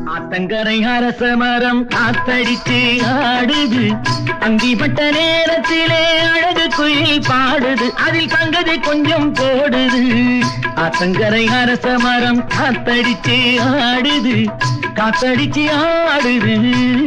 ஆத்தங்கரை அரச மரம் காத்தடிச்சு ஆடுது அங்கிப்பட்ட நேரத்திலே அழகு குயில் பாடுது அதில் தங்கதை கொஞ்சம் போடுது ஆத்தங்கரை அரச மரம் காத்தடிச்சு ஆடுது காத்தடிச்சு ஆடுது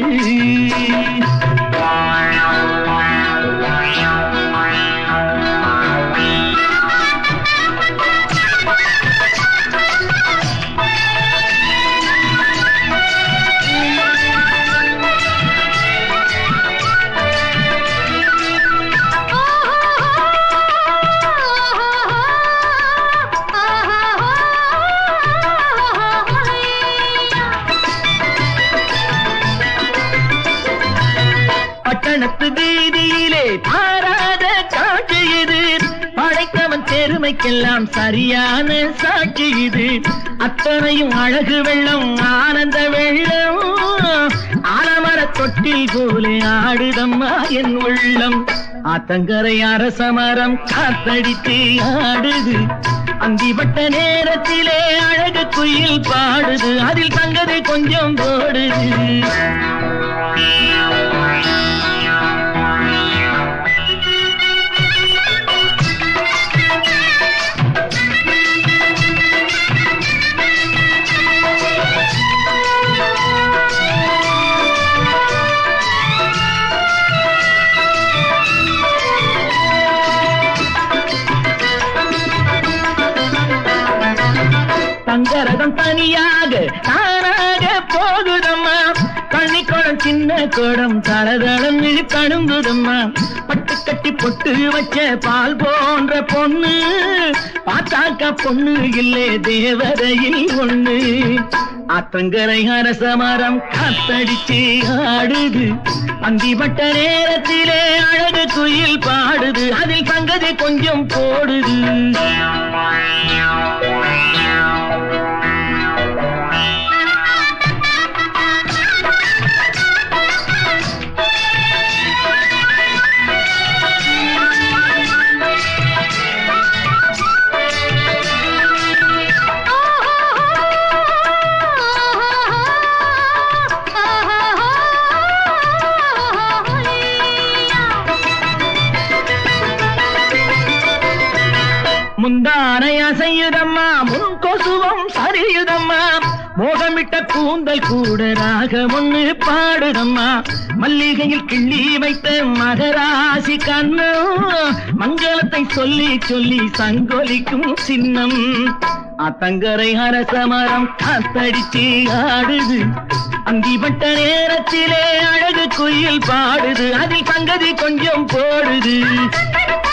பட்டணத்து வீதியிலே பாராத காட்சி இது படைத்தவன் பெருமைக்கெல்லாம் சரியான சாட்சி இது அத்தனையும் அழகு வெள்ளம் ஆனந்த வெள்ளம் ஆலமர தொட்டில் போலே ஆடுதம்மா என் உள்ளம் ஆத்தங்கரை அரச மரம் காத்தடித்து ஆடுது அந்திப்பட்ட நேரத்திலே அழகு குயில் பாடுது அதில் தங்கதை கொஞ்சம் போடுது தங்கரதம் தனியாக தானாக போகுதம்மா தண்ணி குடம் சின்ன குடம் தளதளம் தழும்புதம்மா பட்டு கட்டி பொட்டு வச்ச பால் போன்ற பொண்ணு பார்த்தாக்க பொண்ணு இல்லே தேவதையில் ஒண்ணு ஆத்தங்கரை அரச மரம் காத்தடிச்சு ஆடுது அந்திப்பட்ட நேரத்திலே அழகு குயில் பாடுது அதில் சங்கதி கொஞ்சம் போடுது முந்தானை அசையுதம்மா முன் கொசுவம் சரியுதம்மா மோகமிட்ட கூந்தல் கூட ராக ஒண்ணு பாடுதம்மா மல்லிகையில் கிள்ளி வைத்த மகராசி கண்ணம் மங்களத்தை சொல்லி சொல்லி சங்கொலிக்கும் சின்னம் அத்தங்கரை அரச மரம் காத்தடிச்சு ஆடுது அந்திப்பட்ட நேரத்திலே அழகு குயில் பாடுது அதில் சங்கதி கொஞ்சம் போடுது